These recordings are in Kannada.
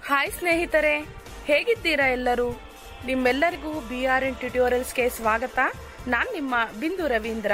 ಹಾಯ್ ಸ್ನೇಹಿತರೆ ಹೇಗಿದ್ದೀರಾ ಎಲ್ಲರೂ ನಿಮ್ಮೆಲ್ಲರಿಗೂ ಬಿ ಆರ್ ಎನ್ ಟ್ಯುಟೋರಿಯಲ್ಸ್ಗೆ ಸ್ವಾಗತ ನಾನ್ ನಿಮ್ಮ ಬಿಂದು ರವೀಂದ್ರ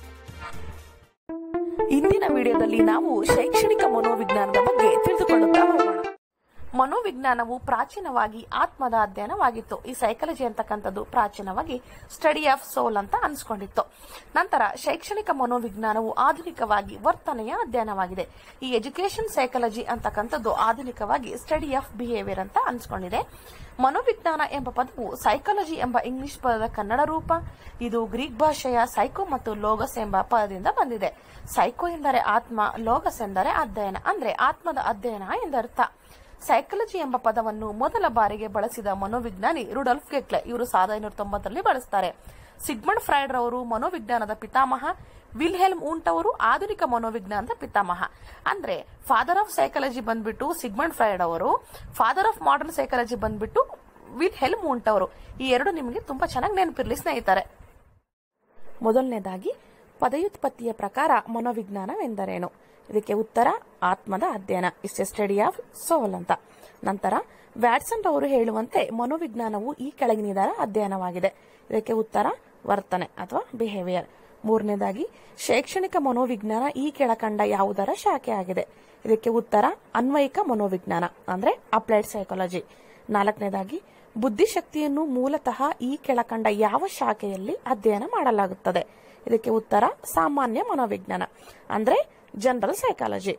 ಇಂದಿನ ವಿಡಿಯೋದಲ್ಲಿ ನಾವು ಶೈಕ್ಷಣಿಕ ಮನೋವಿಜ್ಞಾನದ ಬಗ್ಗೆ ತಿಳಿದುಕೊಳ್ಳುತ್ತಾ ಹೋಗೋಣ ಮನೋವಿಜ್ಞಾನವು ಪ್ರಾಚೀನವಾಗಿ ಆತ್ಮದ ಅಧ್ಯಯನವಾಗಿತ್ತು ಈ ಸೈಕಾಲಜಿ ಅಂತಕ್ಕಂಥದ್ದು ಪ್ರಾಚೀನವಾಗಿ ಸ್ಟಡಿ ಆಫ್ ಸೋಲ್ ಅಂತ ಅನ್ಸ್ಕೊಂಡಿತ್ತು ನಂತರ ಶೈಕ್ಷಣಿಕ ಮನೋವಿಜ್ಞಾನವು ಆಧುನಿಕವಾಗಿ ವರ್ತನೆಯ ಅಧ್ಯಯನವಾಗಿದೆ ಈ ಎಜುಕೇಶನ್ ಸೈಕಾಲಜಿ ಅಂತಕ್ಕಂಥದ್ದು ಆಧುನಿಕವಾಗಿ ಸ್ಟಡಿ ಆಫ್ ಬಿಹೇವಿಯರ್ ಅಂತ ಅನ್ಸ್ಕೊಂಡಿದೆ ಮನೋವಿಜ್ಞಾನ ಎಂಬ ಪದವು ಸೈಕಾಲಜಿ ಎಂಬ ಇಂಗ್ಲಿಷ್ ಪದದ ಕನ್ನಡ ರೂಪ ಇದು ಗ್ರೀಕ್ ಭಾಷೆಯ ಸೈಕೋ ಮತ್ತು ಲೋಗಸ್ ಎಂಬ ಪದದಿಂದ ಬಂದಿದೆ ಸೈಕೋ ಎಂದರೆ ಆತ್ಮ ಲೋಗಸ್ ಎಂದರೆ ಅಧ್ಯಯನ ಅಂದ್ರೆ ಆತ್ಮದ ಅಧ್ಯಯನ ಎಂದರ್ಥ ಸೈಕಾಲಜಿ ಎಂಬ ಪದವನ್ನು ಮೊದಲ ಬಾರಿಗೆ ಬಳಸಿದ ಮನೋವಿಜ್ಞಾನಿ ರುಡಲ್ಫ್ ಗೆಕ್ಲೆ ಇವರು ಸಾವಿರದ ಐನೂರ ತೊಂಬತ್ತರಲ್ಲಿ ಬಳಸ್ತಾರೆ ಸಿಗ್ಮಂಡ್ ಫ್ರೈಡ್ ರವರು ಮನೋವಿಜ್ಞಾನದ ಪಿತಾಮಹ ವಿಲ್ಹೆಲ್ಮ್ ಊಂಟ್ ಅವರು ಆಧುನಿಕ ಮನೋವಿಜ್ಞಾನದ ಪಿತಾಮಹ ಅಂದ್ರೆ ಫಾದರ್ ಆಫ್ ಸೈಕಾಲಜಿ ಬಂದ್ಬಿಟ್ಟು ಸಿಗ್ಮಂಡ್ ಫ್ರೈಡ್ ಅವರು ಫಾದರ್ ಆಫ್ ಮಾಡರ್ನ್ ಸೈಕಾಲಜಿ ಬಂದ್ಬಿಟ್ಟು ವಿಲ್ ಹೆಲ್ಮ್ ಊಂಟ್ ಅವರು ಈ ಎರಡು ನಿಮಗೆ ತುಂಬಾ ಚೆನ್ನಾಗಿ ನೆನಪಿರ್ಲಿ ಸ್ನೇಹಿತರೆ ಮೊದಲನೇದಾಗಿ ಪದಯುತ್ಪತ್ತಿಯ ಪ್ರಕಾರ ಮನೋವಿಜ್ಞಾನವೆಂದರೇನು ಇದಕ್ಕೆ ಉತ್ತರ ಆತ್ಮದ ಅಧ್ಯಯನ is a study of soul ಅಂತ ನಂತರ ವ್ಯಾಟ್ಸನ್ ಅವರು ಹೇಳುವಂತೆ ಮನೋವಿಜ್ಞಾನವು ಈ ಕೆಳಗಿನಿದರ ಅಧ್ಯಯನವಾಗಿದೆ ಇದಕ್ಕೆ ಉತ್ತರ ವರ್ತನೆ ಅಥವಾ ಬಿಹೇವಿಯರ್ ಮೂರನೇದಾಗಿ ಶೈಕ್ಷಣಿಕ ಮನೋವಿಜ್ಞಾನ ಈ ಕೆಳಕಂಡ ಯಾವುದರ ಶಾಖೆ ಆಗಿದೆ ಇದಕ್ಕೆ ಉತ್ತರ ಅನ್ವಯಿಕ ಮನೋವಿಜ್ಞಾನ ಅಂದ್ರೆ ಅಪ್ಲೈಡ್ ಸೈಕಾಲಜಿ ನಾಲ್ಕನೇದಾಗಿ ಬುದ್ಧಿಶಕ್ತಿಯನ್ನು ಮೂಲತಃ ಈ ಕೆಳಕಂಡ ಯಾವ ಶಾಖೆಯಲ್ಲಿ ಅಧ್ಯಯನ ಮಾಡಲಾಗುತ್ತದೆ ಇದಕ್ಕೆ ಉತ್ತರ ಸಾಮಾನ್ಯ ಮನೋವಿಜ್ಞಾನ ಅಂದ್ರೆ ಜನರಲ್ ಸೈಕಾಲಜಿ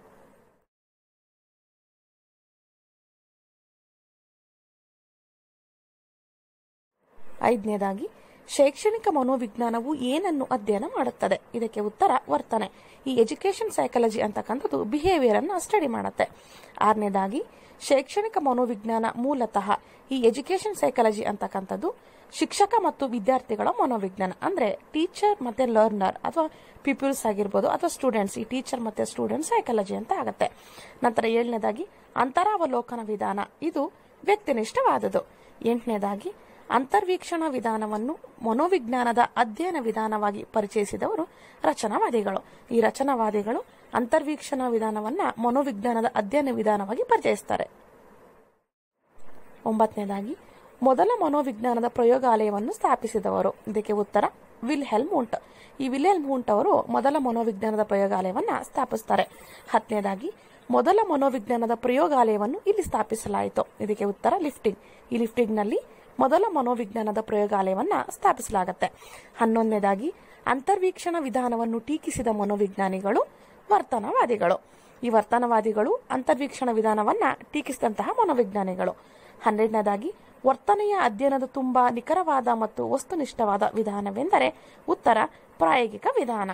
ಐದನೇದಾಗಿ ಶೈಕ್ಷಣಿಕ ಮನೋವಿಜ್ಞಾನವು ಏನನ್ನು ಅಧ್ಯಯನ ಮಾಡುತ್ತದೆ ಇದಕ್ಕೆ ಉತ್ತರ ವರ್ತನೆ ಈ ಎಜುಕೇಶನ್ ಸೈಕಾಲಜಿ ಅಂತಕ್ಕಂಥದ್ದು ಬಿಹೇವಿಯರ್ ಅನ್ನು ಸ್ಟಡಿ ಮಾಡುತ್ತೆ ಆರನೇದಾಗಿ ಶೈಕ್ಷಣಿಕ ಮನೋವಿಜ್ಞಾನ ಮೂಲತಃ ಈ ಎಜುಕೇಶನ್ ಸೈಕಾಲಜಿ ಅಂತಕ್ಕಂಥದ್ದು ಶಿಕ್ಷಕ ಮತ್ತು ವಿದ್ಯಾರ್ಥಿಗಳ ಮನೋವಿಜ್ಞಾನ ಅಂದ್ರೆ ಟೀಚರ್ ಮತ್ತೆ ಲರ್ನರ್ ಅಥವಾ ಪೀಪಲ್ಸ್ ಆಗಿರ್ಬೋದು ಅಥವಾ ಸ್ಟೂಡೆಂಟ್ಸ್ ಈ ಟೀಚರ್ ಮತ್ತೆ ಸ್ಟೂಡೆಂಟ್ ಸೈಕಾಲಜಿ ಅಂತ ಆಗುತ್ತೆ ನಂತರ ಏಳನೇದಾಗಿ ಅಂತರಾವಲೋಕನ ವಿಧಾನ ಇದು ವ್ಯಕ್ತಿನಿಷ್ಠವಾದದ್ದು ಎಂಟನೇದಾಗಿ ಅಂತರ್ವೀಕ್ಷಣ ವಿಧಾನವನ್ನು ಮನೋವಿಜ್ಞಾನದ ಅಧ್ಯಯನ ವಿಧಾನವಾಗಿ ಪರಿಚಯಿಸಿದವರು ರಚನಾವಾದಿಗಳು ಈ ರಚನಾವಾದಿಗಳು ಅಂತರ್ವೀಕ್ಷಣ ವಿಧಾನವನ್ನ ಮನೋವಿಜ್ಞಾನದ ಅಧ್ಯಯನ ವಿಧಾನವಾಗಿ ಪರಿಚಯಿಸ್ತಾರೆ ಒಂಬತ್ತನೇದಾಗಿ ಮೊದಲ ಮನೋವಿಜ್ಞಾನದ ಪ್ರಯೋಗಾಲಯವನ್ನು ಸ್ಥಾಪಿಸಿದವರು ಇದಕ್ಕೆ ಉತ್ತರ ವಿಲ್ ಹೆಲ್ಮ್ ಉಂಟ್ ಈ ವಿಲ್ ಹೆಲ್ಮ್ ಉಂಟ್ ಅವರು ಮೊದಲ ಮನೋವಿಜ್ಞಾನದ ಪ್ರಯೋಗಾಲಯವನ್ನ ಸ್ಥಾಪಿಸ್ತಾರೆ ಹತ್ತನೇದಾಗಿ ಮೊದಲ ಮನೋವಿಜ್ಞಾನದ ಪ್ರಯೋಗಾಲಯವನ್ನು ಇಲ್ಲಿ ಸ್ಥಾಪಿಸಲಾಯಿತು ಇದಕ್ಕೆ ಉತ್ತರ ಲಿಫ್ಟಿಂಗ್ ಈ ಲಿಫ್ಟಿಂಗ್ ನಲ್ಲಿ ಮೊದಲ ಮನೋವಿಜ್ಞಾನದ ಪ್ರಯೋಗಾಲಯವನ್ನ ಸ್ಥಾಪಿಸಲಾಗುತ್ತೆ ಹನ್ನೊಂದನೇದಾಗಿ ಅಂತರ್ವೀಕ್ಷಣ ವಿಧಾನವನ್ನು ಟೀಕಿಸಿದ ಮನೋವಿಜ್ಞಾನಿಗಳು ವರ್ತನವಾದಿಗಳು ಈ ವರ್ತನವಾದಿಗಳು ಅಂತರ್ವೀಕ್ಷಣ ವಿಧಾನವನ್ನ ಟೀಕಿಸಿದಂತಹ ಮನೋವಿಜ್ಞಾನಿಗಳು ಹನ್ನೆರಡನೇದಾಗಿ ವರ್ತನೆಯ ಅಧ್ಯಯನದ ತುಂಬಾ ನಿಖರವಾದ ಮತ್ತು ವಸ್ತುನಿಷ್ಠವಾದ ವಿಧಾನವೆಂದರೆ ಉತ್ತರ ಪ್ರಾಯೋಗಿಕ ವಿಧಾನ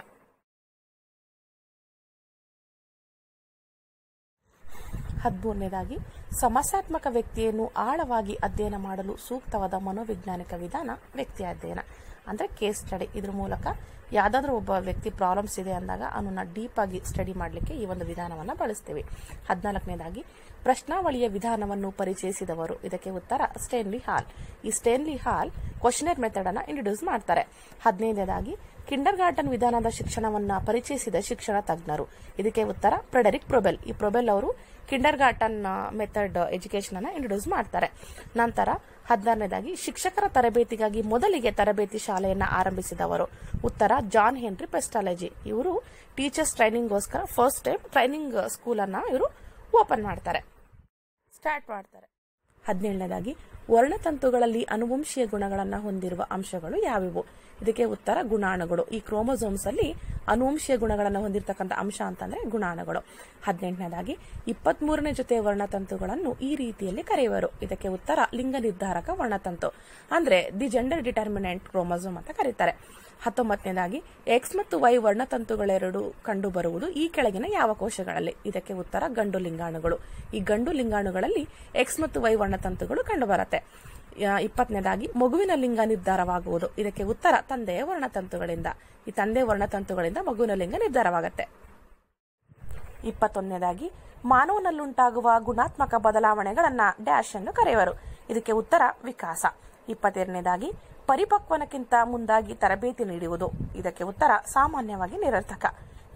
ಹದಿಮೂರನೇದಾಗಿ ಸಮಸ್ಯಾತ್ಮಕ ವ್ಯಕ್ತಿಯನ್ನು ಆಳವಾಗಿ ಅಧ್ಯಯನ ಮಾಡಲು ಸೂಕ್ತವಾದ ಮನೋವೈಜ್ಞಾನಿಕ ವಿಧಾನ ವ್ಯಕ್ತಿ ಅಧ್ಯಯನ ಅಂದ್ರೆ ಕೇಸ್ ಸ್ಟಡಿ ಇದ್ರ ಮೂಲಕ ಯಾವ್ದಾದ್ರೂ ಒಬ್ಬ ವ್ಯಕ್ತಿ ಪ್ರಾಬ್ಲಮ್ಸ್ ಇದೆ ಅಂದಾಗ ಅವನನ್ನ ಡೀಪ್ ಆಗಿ ಸ್ಟಡಿ ಮಾಡಲಿಕ್ಕೆ ಈ ಒಂದು ವಿಧಾನವನ್ನ ಬಳಸ್ತೀವಿ ಹದಿನಾಲ್ಕನೇದಾಗಿ ಪ್ರಶ್ನಾವಳಿಯ ವಿಧಾನವನ್ನು ಪರಿಚಯಿಸಿದವರು ಇದಕ್ಕೆ ಉತ್ತರ ಸ್ಟೇನ್ಲಿ ಹಾಲ್ ಈ ಸ್ಟೇನ್ಲಿ ಹಾಲ್ ಕ್ವಶನರ್ ಮೆಥಡ್ ಅನ್ನ ಇಂಟ್ರೊಡ್ಯೂಸ್ ಮಾಡ್ತಾರೆ ಹದಿನೈದನೇದಾಗಿ ಕಿಂಡರ್ ಗಾರ್ಡನ್ ವಿಧಾನದ ಶಿಕ್ಷಣವನ್ನ ಪರಿಚಯಿಸಿದ ಶಿಕ್ಷಣ ತಜ್ಞರು ಇದಕ್ಕೆ ಉತ್ತರ ಫ್ರೆಡರಿಕ್ ಪ್ರೊಬೆಲ್ ಈ ಪ್ರೊಬೆಲ್ ಅವರು ಕಿಂಡರ್ ಗಾರ್ಟನ್ ಮೆಥಡ್ ಎಜುಕೇಶನ್ ಅನ್ನ ಇಂಟ್ರೊಡ್ಯೂಸ್ ಮಾಡ್ತಾರೆ ನಂತರ ಹದಿನಾರನೇದಾಗಿ ಶಿಕ್ಷಕರ ತರಬೇತಿಗಾಗಿ ಮೊದಲಿಗೆ ತರಬೇತಿ ಶಾಲೆಯನ್ನ ಆರಂಭಿಸಿದವರು ಉತ್ತರ ಜಾನ್ ಹೆನ್ರಿ ಪೆಸ್ಟಾಲಜಿ ಇವರು ಟೀಚರ್ಸ್ ಟ್ರೈನಿಂಗ್ಗೋಸ್ಕರ ಫಸ್ಟ್ ಟೈಮ್ ಟ್ರೈನಿಂಗ್ ಸ್ಕೂಲ್ ಅನ್ನ ಇವರು ಓಪನ್ ಮಾಡ್ತಾರೆ ಸ್ಟಾರ್ಟ್ ಮಾಡ್ತಾರೆ ಹದಿನೇಳನೇದಾಗಿ ವರ್ಣತಂತುಗಳಲ್ಲಿ ಅನುವಂಶೀಯ ಗುಣಗಳನ್ನು ಹೊಂದಿರುವ ಅಂಶಗಳು ಯಾವುವು ಇದಕ್ಕೆ ಉತ್ತರ ಗುಣಾಣುಗಳು ಈ ಕ್ರೋಮೋಸೋಮ್ಸ್ ಅಲ್ಲಿ ಅನುವಂಶೀಯ ಗುಣಗಳನ್ನು ಹೊಂದಿರತಕ್ಕಂಥ ಅಂಶ ಅಂತಂದ್ರೆ ಗುಣಾಣುಗಳು ಹದಿನೆಂಟನೇದಾಗಿ ಇಪ್ಪತ್ಮೂರನೇ ಜೊತೆ ವರ್ಣತಂತುಗಳನ್ನು ಈ ರೀತಿಯಲ್ಲಿ ಕರೆಯುವರು ಇದಕ್ಕೆ ಉತ್ತರ ಲಿಂಗ ನಿರ್ಧಾರಕ ವರ್ಣತಂತು ಅಂದ್ರೆ ದಿ ಜೆಂಡರ್ ಡಿಟರ್ಮಿನೆಂಟ್ ಕ್ರೋಮೋಸೋಮ್ ಅಂತ ಕರೀತಾರೆ ಹತ್ತೊಂಬತ್ತನೇದಾಗಿ ಎಕ್ಸ್ ಮತ್ತು ವೈ ವರ್ಣತಂತುಗಳೆರಡು ಕಂಡು ಬರುವುದು ಈ ಕೆಳಗಿನ ಯಾವ ಕೋಶಗಳಲ್ಲಿ ಇದಕ್ಕೆ ಉತ್ತರ ಗಂಡು ಲಿಂಗಾಣುಗಳು ಈ ಗಂಡು ಲಿಂಗಾಣುಗಳಲ್ಲಿ ಎಕ್ಸ್ ಮತ್ತು ವೈ ವರ್ಣತಂತುಗಳು ಕಂಡುಬರುತ್ತೆ ಇಪ್ಪತ್ತನೇದಾಗಿ ಮಗುವಿನ ಲಿಂಗ ನಿರ್ಧಾರವಾಗುವುದು ಇದಕ್ಕೆ ಉತ್ತರ ತಂದೆಯ ವರ್ಣತಂತುಗಳಿಂದ ಈ ತಂದೆ ವರ್ಣತಂತುಗಳಿಂದ ಮಗುವಿನ ಲಿಂಗ ನಿರ್ಧಾರವಾಗುತ್ತೆ ಇಪ್ಪತ್ತೊಂದನೇದಾಗಿ ಮಾನವನಲ್ಲುಂಟಾಗುವ ಗುಣಾತ್ಮಕ ಬದಲಾವಣೆಗಳನ್ನ ಡ್ಯಾಶ್ ಎಂದು ಕರೆಯುವರು ಇದಕ್ಕೆ ಉತ್ತರ ವಿಕಾಸ ಇಪ್ಪತ್ತೆರಡನೇದಾಗಿ ಪರಿಪಕ್ವನಕ್ಕಿಂತ ಮುಂದಾಗಿ ತರಬೇತಿ ನೀಡುವುದು ಇದಕ್ಕೆ ಉತ್ತರ ಸಾಮಾನ್ಯವಾಗಿ ನಿರರ್ಥಕ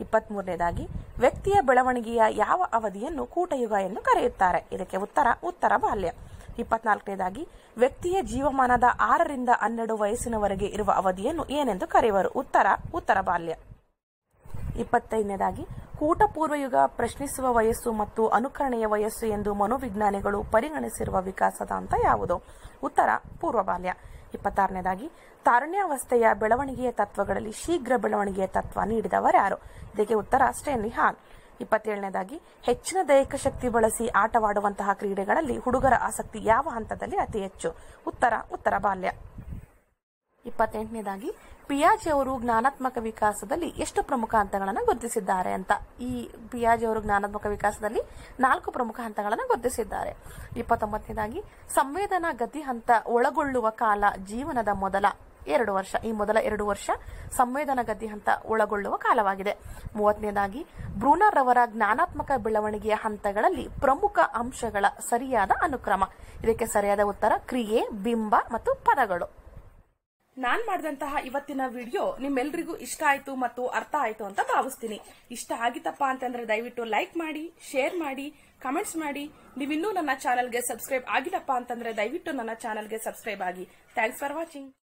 ಇಪ್ಪತ್ಮೂರನೇದಾಗಿ ವ್ಯಕ್ತಿಯ ಬೆಳವಣಿಗೆಯ ಯಾವ ಅವಧಿಯನ್ನು ಕೂಟಯುಗ ಎಂದು ಕರೆಯುತ್ತಾರೆ ಇದಕ್ಕೆ ಉತ್ತರ ಉತ್ತರ ಬಾಲ್ಯ ಇಪ್ಪತ್ನಾಲ್ಕನೇದಾಗಿ ವ್ಯಕ್ತಿಯ ಜೀವಮಾನದ ಆರರಿಂದ ಹನ್ನೆರಡು ವಯಸ್ಸಿನವರೆಗೆ ಇರುವ ಅವಧಿಯನ್ನು ಏನೆಂದು ಕರೆಯುವರು ಉತ್ತರ ಉತ್ತರ ಬಾಲ್ಯ ಇಪ್ಪತ್ತೈದನೇದಾಗಿ ಕೂಟಪೂರ್ವಯುಗ ಪ್ರಶ್ನಿಸುವ ವಯಸ್ಸು ಮತ್ತು ಅನುಕರಣೆಯ ವಯಸ್ಸು ಎಂದು ಮನೋವಿಜ್ಞಾನಿಗಳು ಪರಿಗಣಿಸಿರುವ ವಿಕಾಸದ ಹಂತ ಯಾವುದು ಉತ್ತರ ಪೂರ್ವ ಬಾಲ್ಯ ಇಪ್ಪತ್ತಾರನೇದಾಗಿ ತಾರುಣ್ಯಾವಸ್ಥೆಯ ಬೆಳವಣಿಗೆಯ ತತ್ವಗಳಲ್ಲಿ ಶೀಘ್ರ ಬೆಳವಣಿಗೆಯ ತತ್ವ ನೀಡಿದವರ್ಯಾರು ಇದಕ್ಕೆ ಉತ್ತರ ಸ್ಟೇನ್ಲಿ ಹಾಲ್ ಇಪ್ಪತ್ತೇಳನೇದಾಗಿ ಹೆಚ್ಚಿನ ದೈಹಿಕ ಶಕ್ತಿ ಬಳಸಿ ಆಟವಾಡುವಂತಹ ಕ್ರೀಡೆಗಳಲ್ಲಿ ಹುಡುಗರ ಆಸಕ್ತಿ ಯಾವ ಹಂತದಲ್ಲಿ ಅತಿ ಹೆಚ್ಚು ಉತ್ತರ ಉತ್ತರ ಬಾಲ್ಯ ಇಪ್ಪತ್ತೆಂಟನೇದಾಗಿ ಪಿಯಾಜಿ ಅವರು ಜ್ಞಾನಾತ್ಮಕ ವಿಕಾಸದಲ್ಲಿ ಎಷ್ಟು ಪ್ರಮುಖ ಹಂತಗಳನ್ನು ಗುರುತಿಸಿದ್ದಾರೆ ಅಂತ ಈ ಪಿಯಾಜಿ ಅವರು ಜ್ಞಾನಾತ್ಮಕ ವಿಕಾಸದಲ್ಲಿ ನಾಲ್ಕು ಪ್ರಮುಖ ಹಂತಗಳನ್ನು ಗುರುತಿಸಿದ್ದಾರೆ ಇಪ್ಪತ್ತೊಂಬತ್ತನೇದಾಗಿ ಸಂವೇದನಾ ಗತಿ ಹಂತ ಒಳಗೊಳ್ಳುವ ಕಾಲ ಜೀವನದ ಮೊದಲ ಎರಡು ವರ್ಷ ಈ ಮೊದಲ ಎರಡು ವರ್ಷ ಸಂವೇದನಾ ಗತಿ ಹಂತ ಒಳಗೊಳ್ಳುವ ಕಾಲವಾಗಿದೆ ಮೂವತ್ತನೇದಾಗಿ ಬ್ರೂನರ್ ಅವರ ಜ್ಞಾನಾತ್ಮಕ ಬೆಳವಣಿಗೆಯ ಹಂತಗಳಲ್ಲಿ ಪ್ರಮುಖ ಅಂಶಗಳ ಸರಿಯಾದ ಅನುಕ್ರಮ ಇದಕ್ಕೆ ಸರಿಯಾದ ಉತ್ತರ ಕ್ರಿಯೆ ಬಿಂಬ ಮತ್ತು ಪದಗಳು ನಾನ್ ಮಾಡಿದಂತಹ ಇವತ್ತಿನ ವಿಡಿಯೋ ನಿಮ್ಮೆಲ್ರಿಗೂ ಇಷ್ಟ ಆಯ್ತು ಮತ್ತು ಅರ್ಥ ಆಯ್ತು ಅಂತ ಭಾವಿಸ್ತೀನಿ ಇಷ್ಟ ಆಗಿತ್ತಪ್ಪ ಅಂತಂದ್ರೆ ದಯವಿಟ್ಟು ಲೈಕ್ ಮಾಡಿ ಶೇರ್ ಮಾಡಿ ಕಮೆಂಟ್ಸ್ ಮಾಡಿ ನೀವಿನ್ನೂ ನನ್ನ ಚಾನಲ್ಗೆ ಸಬ್ಸ್ಕ್ರೈಬ್ ಆಗಿಲ್ಲಪ್ಪ ಅಂತಂದ್ರೆ ದಯವಿಟ್ಟು ನನ್ನ ಚಾನಲ್ಗೆ ಸಬ್ಸ್ಕ್ರೈಬ್ ಆಗಿ ಥ್ಯಾಂಕ್ಸ್ ಫಾರ್ ವಾಚಿಂಗ್